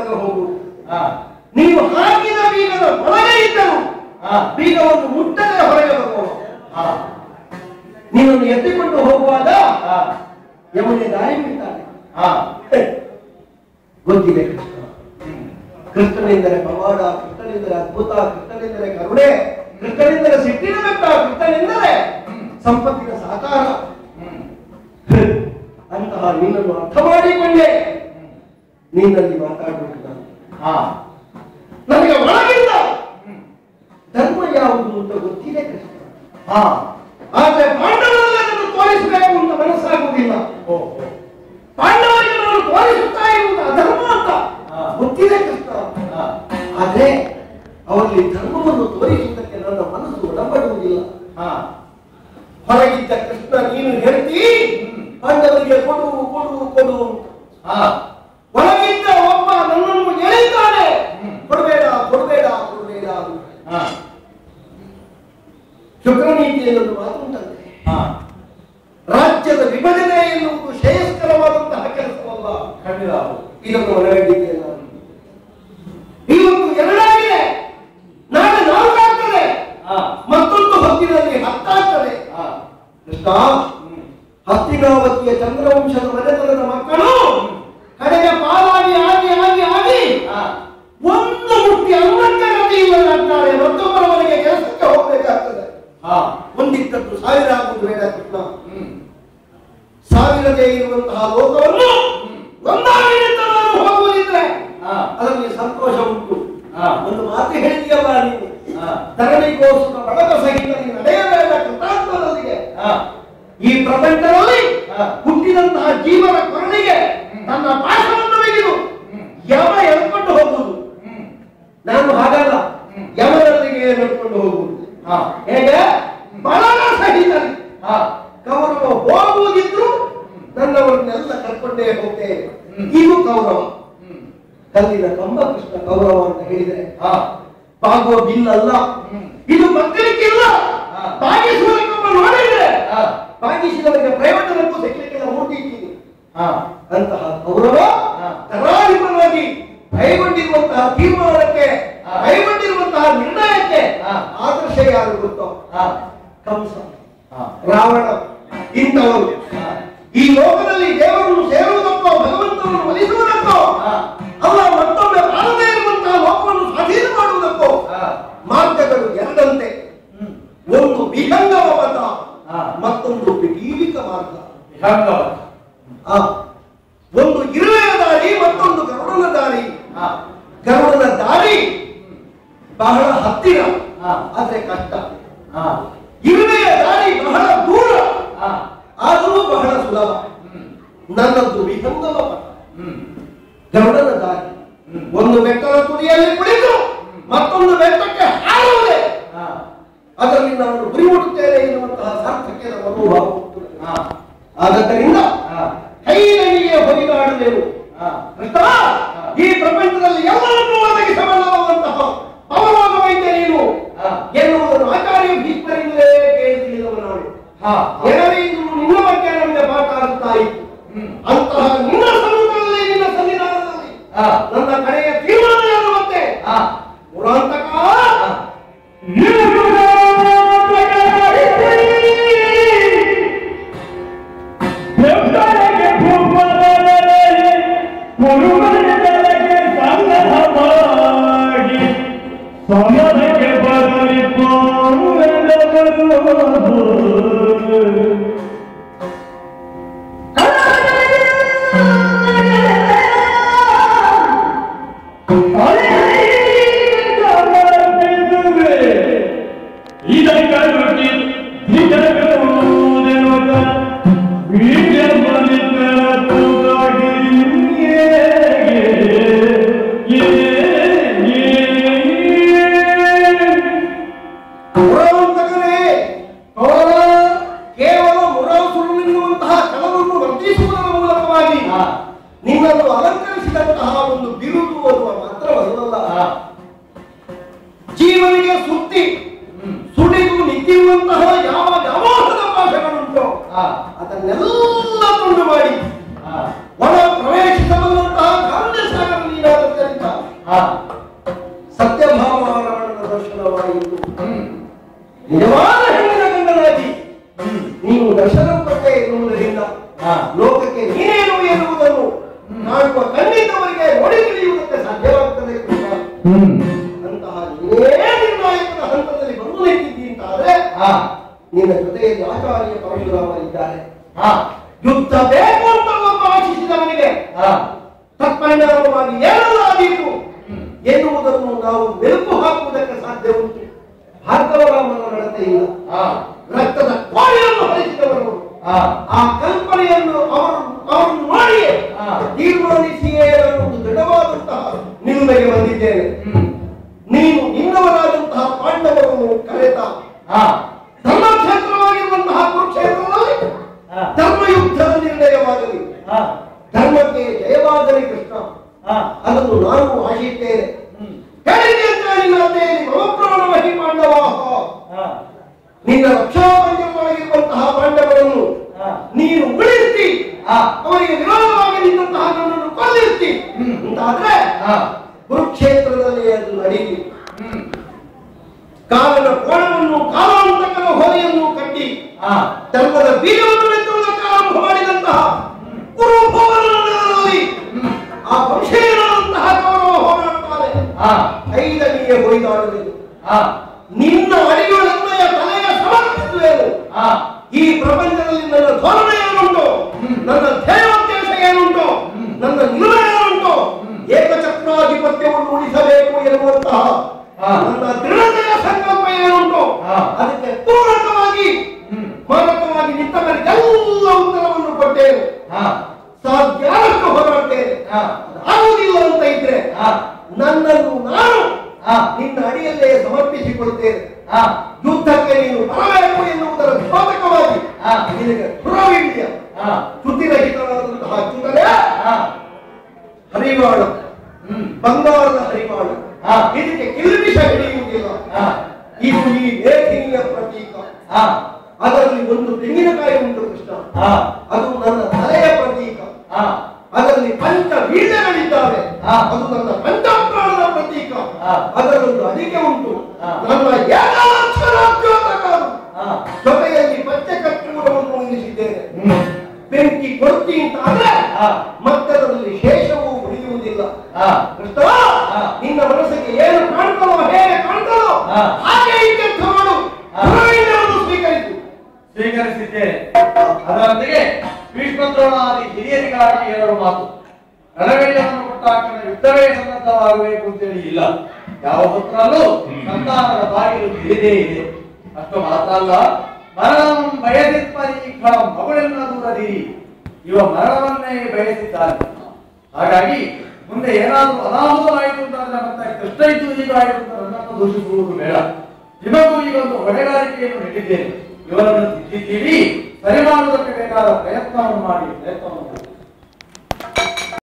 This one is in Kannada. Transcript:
ಒಳಗೆ ಹೋಗುವುದು ಹಾ ನೀವು ಹಾಕಿದ ಬೀಗದ ಒಳಗೆ ಇದ್ದರು ಹಾ ಬೀಗವನ್ನು ಮುಟ್ಟದೆ ಹೊರಗೆ ಬರುವವ ಹಾ ನೀನನ್ನು ಎತ್ತಿಕೊಂಡು ಹೋಗುವಾಗ ಹಾ ಯಮನೆ ದಾರಿ ಬಿಡ್ತಾನೆ ಹಾ ಹೇ, ಗೊತ್ತಿದೆ ಕೃಷ್ಣ ಹ್ಮ್ ಕೃಷ್ಣನೆಂದರೆ ಪವಾಡ ಕೃಷ್ಣನೆಂದರೆ ಅದ್ಭುತ ಕೃಷ್ಣನೆಂದರೆ ಕರುಣೆ ಕೃಷ್ಣನೆಂದರೆ ಸಿಟ್ಟಿನ ಬೆಟ್ಟ ಕೃಷ್ಣನೆಂದರೆ ಸಂಪತ್ತಿನ ಸಾಕಾರ ಹ್ಮ್ ಹೇ, ಅಂತಹ ನಿನ್ನನ್ನು ಅರ್ಥ ಮಾಡಿಕೊಂಡೆ ನಿನ್ನಲ್ಲಿ ಮಾತಾಡುವುದು ನಾನು. ಹಾ ನನಗೆ ಒಳಗಿಂದ ಹ್ಮ್ ಧರ್ಮ ಯಾವುದು ಅಂತ ಗೊತ್ತಿದೆ ಕೃಷ್ಣ ಹಾ ಆದ್ರೆ ಪಾಂಡವರಲ್ಲಿ ಅದನ್ನು ತೋರಿಸಬೇಕು ಅಂತ ಮನಸ್ಸಾಗುವುದಿಲ್ಲ ಓ ಓ ಪಾಂಡವರಿಗೆ ನಾನು ತೋರಿಸುತ್ತಾ ಇರುವುದು ಅಧರ್ಮ ಅಂತ ಹಾ. ಗೊತ್ತಿದೆ ಕೃಷ್ಣ ಹಾ ಆದ್ರೆ ಅವರಲ್ಲಿ ಧರ್ಮವನ್ನು ತೋರಿಸುವುದಕ್ಕೆ ನನ್ನ ಮನಸ್ಸು ಒಳಪಡುವುದಿಲ್ಲ ಹಾ ಹೊರಗಿದ್ದ ಕೃಷ್ಣ ನೀನು ಹೇಳ್ತಿ ಪಾಂಡವರಿಗೆ ಕೊಡು ಕೊಡು ಕೊಡು ಹಾ ಒಳಗಿದ್ದ ಒಬ್ಬ ನನ್ನನ್ನು ಎಳೆಯುತ್ತಾನೆ ಹ್ಮ್. ಕೊಡಬೇಡ ಕೊಡಬೇಡ ಕೊಡಬೇಡ ಅಂತ. ಹಾ ಶುಕ್ರನೀತಿ ಎನ್ನುವುದು ಮಾತುಂಟಂತೆ ಹಾ ರಾಜ್ಯದ ವಿಭಜನೆ ಎನ್ನುವುದು ಶ್ರೇಯಸ್ಕರವಾದಂತಹ ಕೆಲಸವಲ್ಲ ಖಂಡಿತ ಹೌದು. ಇದನ್ನು ಒಳಗಟ್ಟಿದ್ದೇನೆ ನಾನು ಇವತ್ತು ಎರಡಾಗಿದೆ ನಾಳೆ ನಾಲ್ಕಾಗ್ತದೆ ಹಾ ಮತ್ತೊಂದು ಹೊತ್ತಿನಲ್ಲಿ ಹತ್ತಾಗ್ತದೆ ಹಾ ಕೃಷ್ಣ ಹ್ಮ್ ಹಸ್ತಿನಾವತಿಯ ಚಂದ್ರವಂಶದ ಮನೆತನದ ಮಕ್ಕಳು ಕಡೆಗೆ ಪಾಲಾಗಿ ಆಗಿ ಆಗಿ ಆಗಿ ಹಾ ಒಂದು ಮುಟ್ಟಿ ಅನ್ನಕ್ಕೆ ಗತಿ ಇಲ್ಲದಂತಾರೆ ಮತ್ತೊಬ್ಬರ ಮನೆಗೆ ಕೆಲಸಕ್ಕೆ ಹೋಗ್ಬೇಕಾಗ್ತದೆ ಹಾ ಒಂದಿದ್ದದ್ದು ಸಾವಿರ ಆಗುವುದು ಬೇಡ ಕೃಷ್ಣ ಹ್ಮ್ ಸಾವಿರದೇ ಇರುವಂತಹ ಲೋಕವನ್ನು ಒಂದಾಗಿ ನಿಂತು ನಾನು ಹೋಗುವುದಿದ್ರೆ ಹಾ ಅದರಲ್ಲಿ ಸಂತೋಷ ಉಂಟು ಹಾ ಒಂದು ಮಾತು ಹೇಳಿದೆಯಲ್ಲ ನೀನು ಹಾ ಧರಣಿಗೋಸ್ಕರ ಬಳಗ ಸಹಿತ ನೀನು ನಡೆಯಬೇಡ ಕೃತಾರ್ಥದೊಂದಿಗೆ ಹಾ ಈ ಪ್ರಪಂಚದಲ್ಲಿ ಹಾ. ಹುಟ್ಟಿದಂತಹ ಜೀವನ ಕೊರಳಿಗೆ ತನ್ನ ಪಾಠವನ್ನು ತೆಗೆದು ಹ್ಮ್. ಯಮ ಎಳ್ಕೊಂಡು ಹೋಗುವುದು ಹ್ಮ್ ನಾನು ಹಾಗಲ್ಲ ಹ್ಮ್. ಯಮನೊಂದಿಗೆ ಎಳ್ಕೊಂಡು ಹೋಗುವುದು ಹಾ ಹೇಗೆ ಬಳಗ ಸಹಿತ ಹಾ ಕೌರವ ಹೋಗುವುದಿದ್ರು ನನ್ನವರನ್ನೆಲ್ಲ ಕರ್ಕೊಂಡೇ ಹೋಗ್ತೇವೆ ಹ್ಮ್. ಇದು ಕೌರವ ಹ್ಮ್ ಕಲ್ಲಿನ ಕಂಬ ಕೃಷ್ಣ ಕೌರವ ಅಂತ ಹೇಳಿದರೆ ಹಾ ಬಾಗುವ ಬಿಲ್ ಅಲ್ಲ ಹ್ಮ್. ಇದು ಮಕ್ಕಳಿಗಿಲ್ಲ ಹಾ. ಬಾಗಿಸುವುದಕ್ಕೊಬ್ಬ ನೋಡಿದ್ರೆ ಹಾ ಬಾಗಿಸಿದವರಿಗೆ ಪ್ರಯೋಜನಕ್ಕೂ ಸಿಗ್ಲಿಕ್ಕೆಲ್ಲ ಮೂರ್ತಿ ಇದ್ದೀನಿ ಹಾ ಅಂತಹ ಕೌರವ ಹಾ. ತರಾಳಿತವಾಗಿ ಕೈಗೊಂಡಿರುವಂತಹ ತೀರ್ಮಾನಕ್ಕೆ ಹಾ. ಕೈಗೊಂಡಿರುವಂತಹ ನಿರ್ಣಯಕ್ಕೆ ಹಾ. ಆದರ್ಶ ಯಾರು ಗೊತ್ತೋ ಹಾ ಕಂಸ ಹಾ ರಾವಣ ಇಂಥವರು ಹಾ ಈ ಲೋಕದಲ್ಲಿ ದೇವರನ್ನು ಸೇರುವುದಕ್ಕೋ ಭಗವಂತನನ್ನು ಒಲಿಸುವುದಕ್ಕೋ ಹಾ. ಅಲ್ಲ ಮತ್ತೊಮ್ಮೆ ಬಾರದೇ ಇರುವಂತಹ ಲೋಕವನ್ನು ಸ್ವಾಧೀನ ಮಾಡುವುದಕ್ಕೋ ಹಾ ಮಾರ್ಗಗಳು ಎರಡಂತೆ ಹ್ಮ್ ಒಂದು ವಿಹಂಗಮ ಪಥ ಹಾ. ಮತ್ತೊಂದು ವಿಧೀವಿಕ ಮಾರ್ಗ ವಿಹಂಗವ ಆ, ಒಂದು ಇರುವೆಯ ದಾರಿ ಮತ್ತೊಂದು ಗರುಡನ ದಾರಿ ಹಾ ಗರುಡನ ದಾರಿ ಬಹಳ ಹತ್ತಿರ ಹಾ. ಆದ್ರೆ ಕಷ್ಟ ಹಾ ಇರುವೆಯ ದಾರಿ ಬಹಳ ದೂರ ಹಾ ಆದರೂ ಬಹಳ ಸುಲಭ ಹ್ಮ್ ನನ್ನದು ವಿಹಂಗಮ ಪಥ ಹ್ಮ್ ಗರುಡನ ದಾರಿ ಹ್ಮ್. ಒಂದು ಬೆಟ್ಟದ ತುದಿಯಲ್ಲಿ ಕುಳಿತು ಮತ್ತೊಂದು ಬೆಟ್ಟಕ್ಕೆ ಹಾರುವುದೇ ಹಾ ಅದರಲ್ಲಿ ನಾನು ಗುರಿ ಮುಟ್ಟುತ್ತೇನೆ ಎನ್ನುವಂತಹ ಸಾರ್ಥಕ್ಯದ ಮನೋಭಾವ ಉಂಟು. ಹಾ ಆದ್ದರಿಂದ ಹಾ ಕೈನಲ್ಲಿಯೇ ಹೊರಿದಾಡುವೆನು ಹಾ ಕೃಷ್ಣ ಈ ಪ್ರಪಂಚದಲ್ಲಿ ಎಲ್ಲವನ್ನೂ ಒದಗಿಸಬಲ್ಲವಂತಹ ಅವಲೋಕ ವೈದ್ಯ ನೀನು ಹಾ. ಎನ್ನುವುದನ್ನು ಆಚಾರ್ಯ ಭೀಷ್ಮರಿಂದಲೇ ಕೇಳಿ ತಿಳಿದವ ನಾನು ಹಾ எனவே ಇದು ನಿನ್ನ ಬಗ್ಗೆ ನಮಗೆ ಪಾಠ ಆಗ್ತಾ ಇತ್ತು ಹ್ಮ್ ಅಂತಹ ನಿನ್ನ ಸಮ್ಮುಖದಲ್ಲಿ ನಿನ್ನ ಸನ್ನಿಧಾನದಲ್ಲಿ ಹಾ ನನ್ನ ಕಡೆಯ ತೀರ್ಮಾನ ಎನ್ನುವಂತೆ ಹಾ ಪುರಾಂತಕ ಹಾ ಸಮಯಕ್ಕೆ ಬರಲಿ ಪುರಾಂತಕನೇ ಕೌರವ ಕೇವಲ ಮುರಾವು ಸುಳ್ಳೆನ್ನುವಂತಹ ಕಳವನ್ನು ವರ್ತಿಸುವುದರ ಮೂಲಕವಾಗಿ ಹಾ. ನಿನ್ನನ್ನು ಅಲಂಕರಿಸಿದಂತಹ ಒಂದು ಬಿರುದು ಅನ್ನುವ ಮಾತ್ರವಲ್ಲ ಹಾ ಜೀವನಿಗೆ ಸುತ್ತಿ ಹ್ಮ್ ಸುಡಿದು ನಿಂತಿರುವಂತಹ ಯಾವ ವ್ಯಾಮೋಹದ ಭಾಷೆಗಳುಂಟು ಹಾ ಅದನ್ನೆಲ್ಲ ತುಂಡು ಮಾಡಿ ಹಾ ಒಳ ಪ್ರವೇಶಿಸಬಲ್ಲಂತಹ ಕಾರಣ ಸಾಗರ ನೀನಾದಂತೆ ಹಾ ಸತ್ಯಭಾಮಾರಾಯಣನ ದರ್ಶನವಾಯಿತು ಹ್ಮ್ ನಿಜವಾದ ಹೆಣ್ಣಿನ ಗಂಡನಾಗಿ ಹ್ಮ್ ನೀನು ದರ್ಶನ ಕೊಟ್ಟೆ ಎನ್ನುವುದರಿಂದ ಹಾ. ಲೋಕಕ್ಕೆ ನೀನೇನು ಎನ್ನುವುದನ್ನು ಕಾಣುವ ಖಂಡಿತವರಿಗೆ ನೋಡಿ ತಿಳಿಯುವುದಕ್ಕೆ ಸಾಧ್ಯವಾಗ್ತದೆ ಕೃಷ್ಣ ಹ್ಮ್ ಅಂತಹ ನೀನೇ ನಿರ್ಣಾಯಕದ ಹಂತದಲ್ಲಿ ಬಂದು ನಿಂತಿದ್ದಿ ಅಂತಾದ್ರೆ ಹಾ ನಿನ್ನ ಜೊತೆಯಲ್ಲಿ ಆಚಾರ್ಯ ಪರಶುರಾಮ ಇದ್ದಾರೆ ಹಾ ಯುದ್ಧ ಬೇಕು ಅಂತ ಒಬ್ಬ ಆಶಿಸಿದವನಿಗೆ ಹಾ ತತ್ಪರಿಣಾಮವಾಗಿ ಏನೆಲ್ಲ ಆದೀತು ಹ್ಮ್. ಎನ್ನುವುದನ್ನು ನಾವು ಮೆಲುಕು ಹಾಕುವುದಕ್ಕೆ ಸಾಧ್ಯ ಉಂಟು ಭಾರ್ಗವರಾಮನ ನಡತೆಯಿಂದ ಹಾ ರಕ್ತದ ಕೋಣೆಯನ್ನು ಹರಿಸಿದವರು ಹಾ ಆ ಕಲ್ಪನೆಯನ್ನು ಅವರು ಅವರನ್ನು ಮಾಡಿಯೇ ಹಾ. ತೀರ್ಮಾನಿಸಿಯೇ ನಾನು ಒಂದು ದೃಢವಾದಂತಹ ನಿಲುಮೆಗೆ ಬಂದಿದ್ದೇನೆ ಹ್ಮ್ ನೀನು ನಿನ್ನವರಾದಂತಹ ಪಾಂಡವರನ್ನು ಕರೆತ ಹಾ ಧರ್ಮಕ್ಷೇತ್ರವಾಗಿರುವಂತಹ ಕುರುಕ್ಷೇತ್ರದಲ್ಲಿ ಹಾ ಧರ್ಮಯುದ್ಧದ ನಿರ್ಣಯವಾಗಲಿ ಹಾ ಧರ್ಮಕ್ಕೆ ಜಯವಾಗಲಿ ಕೃಷ್ಣ ಹಾ ಅದನ್ನು ನಾನು ಆಶಿದ್ದೇನೆ ಹ್ಮ್ ಹೇಳಿದೆ ಅಂತ ನಿನ್ನ ಅತ್ತೆಯಲ್ಲಿ ಮಮಪ್ರಾಣ ಮಹಿ ಪಾಂಡವಾಹ ಹಾ ನಿನ್ನ ರಕ್ಷಾಪಂಚದೊಳಗಿರುವಂತಹ ಪಾಂಡವರನ್ನು ಹಾ. ನೀನು ಉಳಿಸ್ತಿ ಹಾ. ಅವರಿಗೆ ವಿರೋಧವಾಗಿ ನಿಂತಹ ನನ್ನನ್ನು ಕೊಲ್ಲಿಸ್ತಿ ಹ್ಮ್. ಅಂತಾದ್ರೆ ಹಾ ಕುರುಕ್ಷೇತ್ರದಲ್ಲಿ ಅದು ನಡೆಯಲಿ ಹ್ಮ್ ಕಾಲನ ಕೋಣವನ್ನು ಕಾಲಾಂತಕನ ಹೊರೆಯನ್ನು ಕಟ್ಟಿ ಹಾ ಧರ್ಮದ ಬೀಜವನ್ನು ಬಿತ್ತುವುದಕ್ಕೆ ಆರಂಭ ಮಾಡಿದಂತಹ ಕುರು ಭವನದಲ್ಲಿ ಹ್ಮ್ ಆ ವಂಶೀಯರಾದಂತಹ ಕೌರವ ಹೋರಾಡುತ್ತಾರೆ ಹಾ ಐದನೆಯ ಹೊಯ್ದಾಡುವುದು ಹಾ ನಿನ್ನ ಅಡಿಗಳನ್ನೆಯ ತಲೆಯ ಸಮರ್ಪಿಸುವೆನು ಹಾ ಈ ಪ್ರಪಂಚದಲ್ಲಿ ನನ್ನ ಧೋರಣೆ ಏನುಂಟು ಹ್ಮ್. ನನ್ನ ಧ್ಯೇಯೋದ್ದೇಶ ಏನುಂಟು ಹ್ಮ್. ನನ್ನ ನಿಲುವೆ ಏನುಂಟು ಹ್ಮ್. ಏಕಚಕ್ರಾಧಿಪತ್ಯವನ್ನು ಉಳಿಸಬೇಕು ಎನ್ನುವಂತಹ ಹಾ. ನನ್ನ ದೃಢತೆಯ ಸಂಕಲ್ಪ ಏನುಂಟು ಹಾ. ಅದಕ್ಕೆ ಪೂರಕವಾಗಿ ಹ್ಮ್ ಮಾರಕವಾಗಿ ನಿಂತವರಿಗೆಲ್ಲ ಉತ್ತರವನ್ನು ಕೊಟ್ಟೇನೆ ಹಾ ಸಾಧ್ಯಾರಕ್ಕೆ ಹೋರಾಡ್ತೇನೆ ಹಾ ಆಗುವುದಿಲ್ಲ ಅಂತ ಇದ್ರೆ ಹಾ ನನ್ನನ್ನು ನಾನು ಹಾ ನಿನ್ನ ಅಡಿಯಲ್ಲೇ ಸಮರ್ಪಿಸಿಕೊಳ್ತೇನೆ ಹಾ ಯುದ್ಧಕ್ಕೆ ನೀನು ಬರಬೇಕು ಎನ್ನುವುದರ ದ್ಯೋತಕವಾಗಿ ಹಾ. ನಿನಗೆ ಪುರವಿದ್ಯ ಹಾ ಶ್ರುತಿರಹಿತವಾದಂತಹ ಚ್ಯುತನೆ ಹಾ ಹರಿವಾಳ ಹ್ಮ್ ಬಂಗಾರದ ಹರಿವಾಳ ಹಾ. ಇದಕ್ಕೆ ಕಿಲ್ಬಿಷ ಹಿಡಿಯುವುದಿಲ್ಲ ಹಾ ಇದು ಈ ಲೇಖಿನಿಯ ಪ್ರತೀಕ ಹಾ ಅದರಲ್ಲಿ ಒಂದು ತೆಂಗಿನಕಾಯಿ ಉಂಟು ಕೃಷ್ಣ ಹಾ ಅದು ನನ್ನ ತಲೆಯ ಪ್ರತೀಕ ಹಾ ಅದರಲ್ಲಿ ಪಂಚ ಬೀಜಗಳಿದ್ದಾವೆ ಹಾ. ಅದು ನನ್ನ ಪಂಚಪ್ರಾಣದ ಪ್ರತೀಕ ಹಾ. ಅದರಲ್ಲೊಂದು ಅಡಿಕೆ ಉಂಟು ಹಾ. ನನ್ನ ಏಕಾಕ್ಷರ ದ್ಯೋತಕ ಅದು. ಹಾ ಜೊತೆಯಲ್ಲಿ ಪಚ್ಚೆ ಕರ್ಪೂರವನ್ನು ಉಳಿಸಿದ್ದೇನೆ ಹ್ಮ್ ಬೆಂಕಿ ಕೊಡ್ತಿ ಅಂತ ಆದ್ರೆ ಹಾ. ಮತ್ತದರಲ್ಲಿ ಶೇಷವೂ ಉಳಿಯುವುದಿಲ್ಲ ಹಾ ಕೃಷ್ಣ ಹಾ. ನಿನ್ನ ಮನಸ್ಸಿಗೆ ಏನು ಕಾಣ್ತಲೋ ಹೇಗೆ ಕಾಣ್ತಲೋ ಹಾ. ಹಾಗೆ ಇತ್ಯರ್ಥ ಮಾಡು ಹಾ. ಪುರಾಣಿಗಳನ್ನು ಸ್ವೀಕರಿಸು ಸ್ವೀಕರಿಸಿದ್ದೇನೆ ಅದರೊಂದಿಗೆ ಭೀಷ್ಮದ್ರೋಣಾದಿ ಹಿರಿಯರಿಗಾಗಿ ಹೇಳಲು ಮಾತು ರಣವೀರ್ಯವನ್ನು ಕೊಟ್ಟಾಕ್ಷಣ ಯುದ್ಧವೇ ಸನ್ನದ್ಧವಾಗಬೇಕು ಅಂತೇಳಿ ಇಲ್ಲ ಯಾವ ಹೊತ್ತರಲ್ಲೂ ಸಂತಾನದ ಬಾಗಿಲು ತಿಳಿದೇ ಇದೆ ಅಷ್ಟು ಮಾತ್ರ ಅಲ್ಲ ಮರಣಂ ಬಯಸಿತ್ಮರಿ ಕ್ಷಣ ಮಗುಳೆಲ್ಲ ದೂರದಿರಿ ಇವ ಮರಣವನ್ನೇ ಬಯಸಿದ್ದಾನೆ ಹಾಗಾಗಿ ಮುಂದೆ ಏನಾದರೂ ಅನಾಹುತವಾಯಿತು ಅಂತಂದ್ರೆ ಮತ್ತೆ ಕೃಷ್ಣ ಇದ್ದು ಹೀಗಾಯಿತು ಅಂತ ನನ್ನನ್ನು ದೂಷಿಸುವುದು ಬೇಡ ನಿಮಗೂ ಈ ಒಂದು ಹೊಣೆಗಾರಿಕೆಯನ್ನು ನೀಡಿದ್ದೇನೆ ಇವರನ್ನು ತಿದ್ದಿದ್ದೀರಿ ಸರಿ ಮಾಡುವುದಕ್ಕೆ ಬೇಕಾದ ಪ್ರಯತ್ನವನ್ನು ಮಾಡಿ ಪ್ರಯತ್ನವನ್ನು ಮಾಡಿ